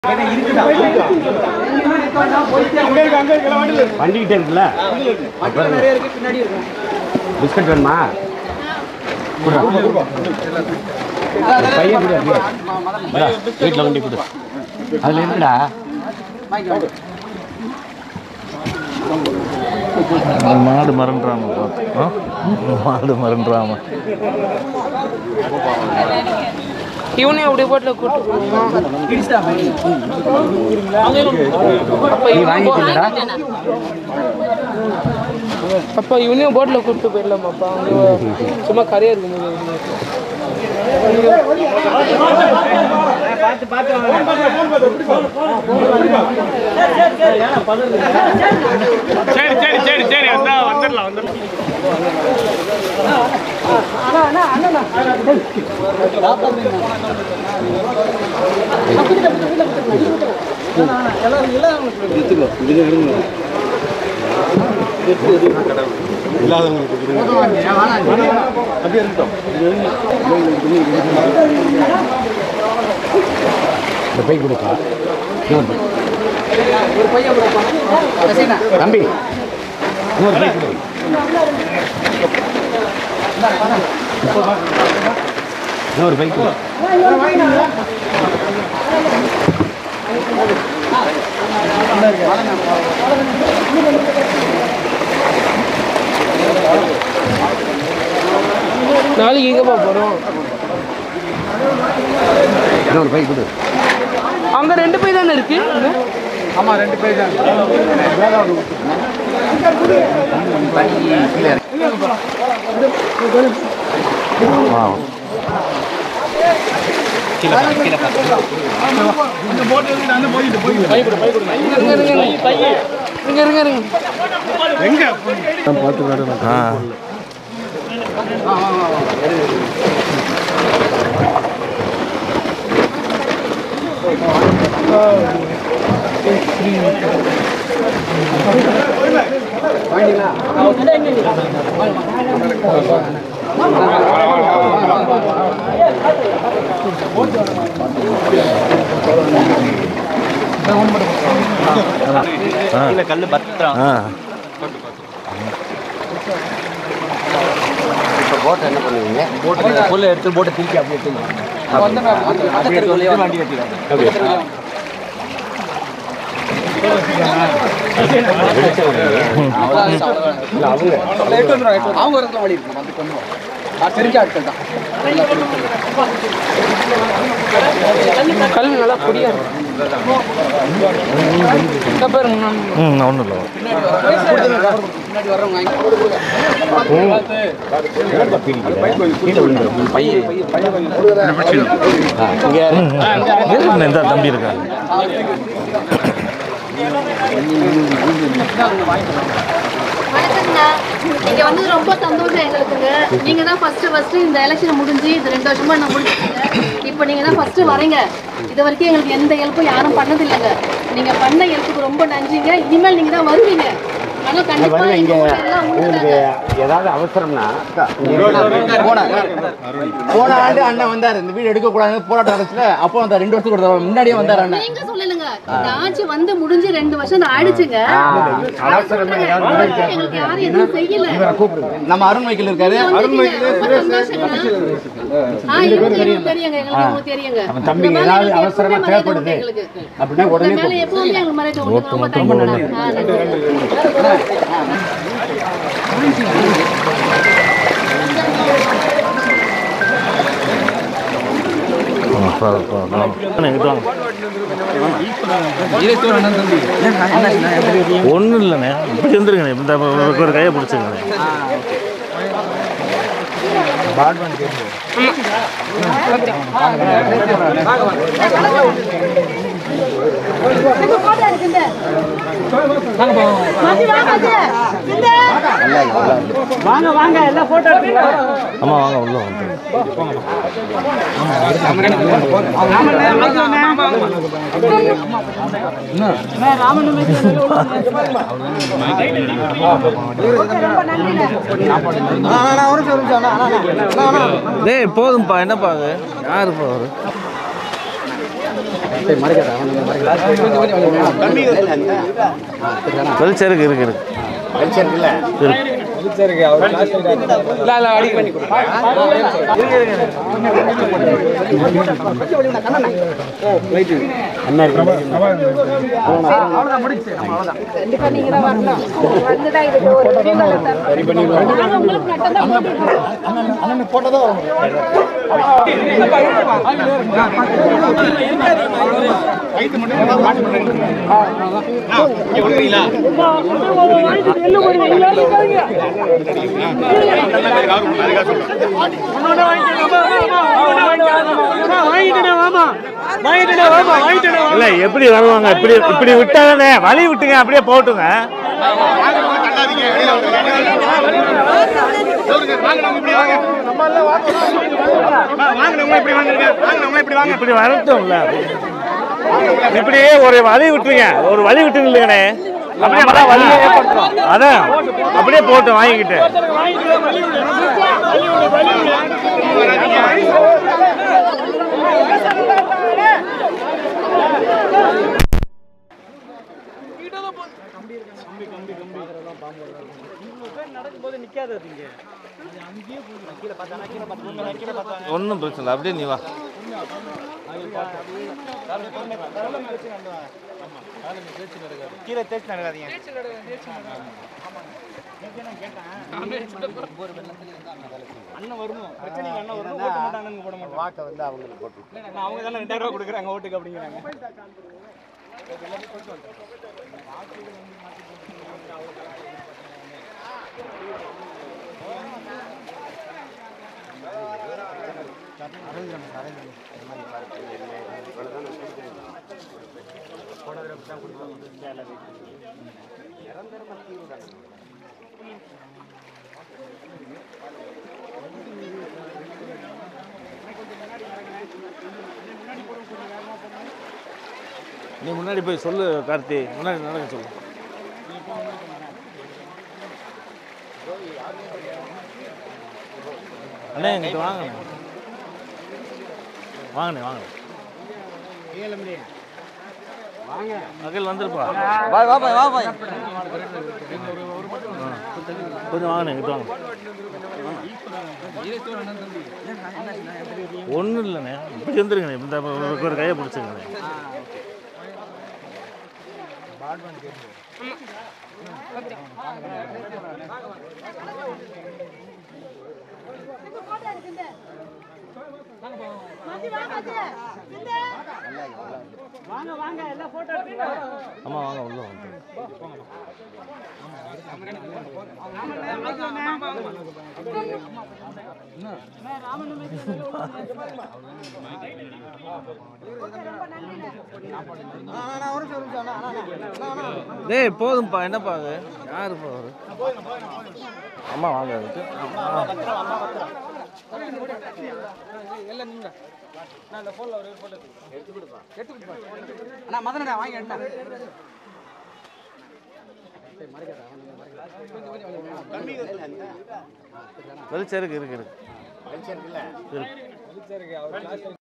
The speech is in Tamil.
வண்டிக்கிட்டே இருக்குல்ல பிஸ்கட் வேணுமா குடுறா. பையன் கொடு அப்படியே. இந்தா, வீட்டில் வண்டி கொடு அதில் இருக்குடா மாடு மறந்துடாம பார்த்து மாடு மறந்துடாம இவனையும் அப்படியே போட்டில் கூட்டு போகணுமா அப்ப நீ இவனையும் வாங்கிட்டீங்களா அப்பா இவனையும் போட்டில் கூப்பிட்டு போயிடலாமாப்பா அவங்க சும்மா கரையா இருக்கும்போது சரி சரி சரி சரி அந்த வந்துடலாம் வந்துடலாம் இந்த பை கொடுப்பா இன்னொரு பை. தம்பி இன்னொரு பை கொடு இன்னொரு பை கொடு நாளைக்கு எங்கேப்பா போகிறோம் இன்னொரு பை கொடு அங்கே ரெண்டு பை தானே இருக்கு இங்க இருங்க இங்க இருங்க இருங்க ஆ கல்லு பத்திரம் ஆ இப்போ போட்டை என்ன பண்ணுவீங்க போட்டு புல்ல எடுத்து போட்டு திருப்பி அப்படியே எடுத்துக்கலாம் அப்படியே சொல்லி வண்டி கட்டிடுவாங்க அவங்க இடத்துல வழி இருக்கும் வந்து கொண்டு வாங்க. நான் தெரிஞ்ச ஆட்கள் தான் கல் நல்லா பொடியா இருக்கு இந்த பாருங்க நான் ம் ஒன்றும் இல்லை முன்னாடி வர்றவங்க வாங்கி ம் இந்த தம்பி இருக்கா வணக்கம்ண்ணா நீங்க வந்தது ரொம்ப சந்தோஷம் எங்களுக்குங்க நீங்க தான் ஃபர்ஸ்ட் ஃபர்ஸ்ட் இந்த எலெக்ஷன் முடிஞ்சு இது ரெண்டு வருஷமா நான் முடிச்சிருக்கீங்க இப்போ நீங்க தான் ஃபர்ஸ்ட் வரீங்க இது வரைக்கும் எங்களுக்கு எந்த ஹெல்ப்பும் யாரும் பண்ணது இல்லைங்க நீங்க பண்ண ஹெல்ப்புக்கு ரொம்ப நன்றிங்க இனிமேல் நீங்க தான் வருவீங்க ஆனா கண்டிப்பா பாருங்க இங்க எங்க ஊர்ல எல்லாம் உங்களுக்கு உண்டுதாங்க. ஏதாவது அவசரம்னா போன போன ஆண்டு அண்ணன் வந்தாரு இந்த வீடு எடுக்க கூடாது போராட்டம் நடந்துச்சுல அப்போ வந்தார் ரெண்டு வருஷத்துக்கு ஒரு தடவை முன்னாடியே வந்தார் அண்ணன் நீங்க சொல்லலுங்க இந்த ஆட்சி வந்து முடிஞ்சு ரெண்டு வருஷம் தான் ஆயிடுச்சுங்க அவசரமே ஏதாவது முன்னாடி எங்களுக்கு யாரும் எதுவும் செய்யல நம்ம அருண் மைக்கேல் இருக்காரு வந்துட்டீங்க. ரொம்ப சந்தோஷங்க. ஆ, இவருக்கு இவருக்கு தெரியுங்க எங்களுக்கு உங்களுக்கு தெரியுங்க அவன் தம்பிங்க இந்த மேல ஏதாவது எங்களுக்கு அவசரமா எப்பவுமே மரியாதை தேவைப்படுது. உண்டு எங்களுக்கு. அப்படின்னா இந்த உடனே மேல எப்பவுமே எங்களுக்கு மரியாதை உண்டு. ரொம்ப தேங்க்ஸ். ஆ, நன்றி. எங்கிட்ட வாங்க ஒன்றும் இல்லைண்ணே இப்படி வந்துருங்கண்ணே இந்த ஒரு- ஒரு கையை பிடிச்சிருங்கண்ணே ஆமாம் வாங்க உள்ள வந்து டேய் போதும்ப்பா என்னப்பா அது யாருப்பா அவரு வெளிச்சம் இருக்கு இருக்கு இருக்கு இல்ல இல்ல அடி பண்ணி கொடு கண்டிப்பா நீங்க தான் வரணும் வந்துதான் இதுக்கு ஒரு விரிவுரை தரணும். நாங்க உங்களுக்கு நட்டத்தை போட்டுக்கிறோம். இல்ல எப்படி வருவாங்க இப்படி இப்படி விட்டாதானே வழி விட்டுங்க அப்படியே போட்டுங்க இப்படி வரட்டும்ல இப்படியே ஒரு வழி விட்டுருங்க ஒரு வழி விட்டுங்க இல்லைங்கண்ணே அப்படியே வர வழி அதான் அப்படியே போட்டு வாங்கிக்கிட்டு ஒன்றும் பிரச்சனை இல்லை அப்படியே நீ வா அவங்க தானே ரெண்டாயிரம் ரூபா கொடுக்குறாங்க ஓட்டுக்கு அப்படிங்கிறாங்க நீ முன்னாடி போய் சொல்லு கார்த்தி முன்னாடி நடக்க சொல்லு அண்ணே இங்கிட்ட வாங்கண்ணே வாங்கண்ணே வாங்க அகில் வந்துருப்பா வா வா பாய் வா பாய் கொஞ்சம் வாங்கண்ணே இங்கிட்ட வாங்க ஒன்றும் இல்லைண்ணே இப்படி வந்துருங்கண்ணே இந்த ஒரு கையை பிடிச்சிங்கண்ணே ஆமா வாங்க உள்ள வாங்க டேய் போதும்ப்பா என்னப்பா அது யாருப்பா அவரு அம்மா வாங்க அதுக்கு அண்ணா மதனடா வாங்கி எடுத்தா வெளிச்சம் இருக்கு இருக்கு இருக்கு இருக்கு